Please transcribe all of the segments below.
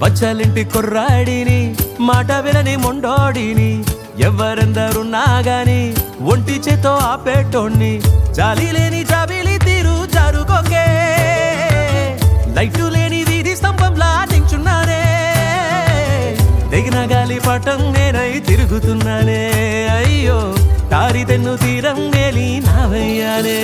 పచ్చలింటి కుర్రాడిని మాట వినని మొండోడిని ఎవరెందరున్నా గాని ఒంటి చేతో ఆపేటోణ్ణి జాలి లేని జాబిలి తీరు జరుగోకే లైటు లేని వీధి స్తంభంలా నించున్నానే తెగిన గాలి పటం నేనై తిరుగుతున్నానే అయ్యో తారి తెన్ను తీరం నేలి నావయ్యానే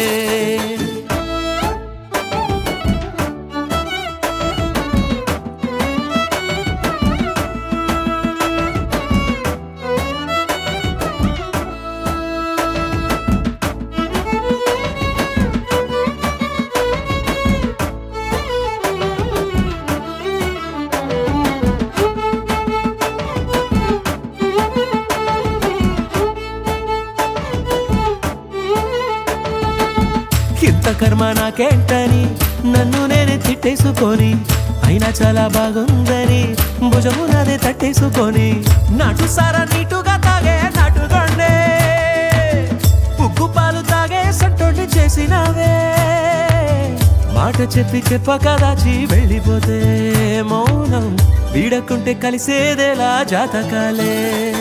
ఇంత కర్మ నాకేంటని నన్ను నేనే తిట్టేసుకొని అయినా చాలా బాగుందని భుజము నాదే తట్టేసుకొని నాటు సారా నీటుగా తాగే నాటుగండే ఉగ్గు పాలు తాగే సట్టోటి చేసినావే మాట చెప్పి చెప్పక దాచి వెళ్ళిపోతే మౌనం వీడకుంటే కలిసేదేలా జాతకాలే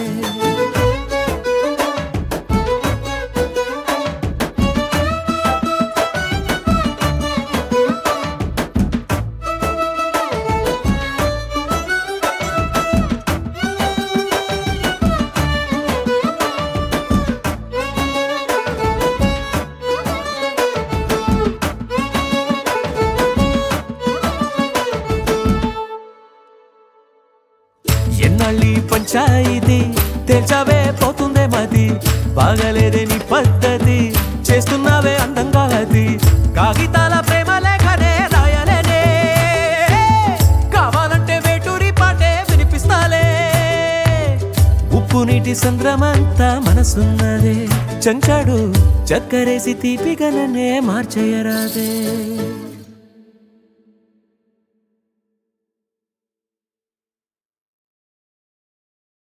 ఎన్నాళ్ళీ పంచాయితీ తెల్చావే పోతుందే మది బాగలేదే నీ పద్ధతి చేస్తున్నావే అందంగా అది కాగితాల ప్రేమ లేఖనే రాయలేనే కావాలంటే వేటూరి పాటే వినిపిస్తాలే ఉప్పు నీటి సంద్రమంతా మనసున్నదే చంచాడు చక్కరేసి తీపిగననే మార్చేయరాదే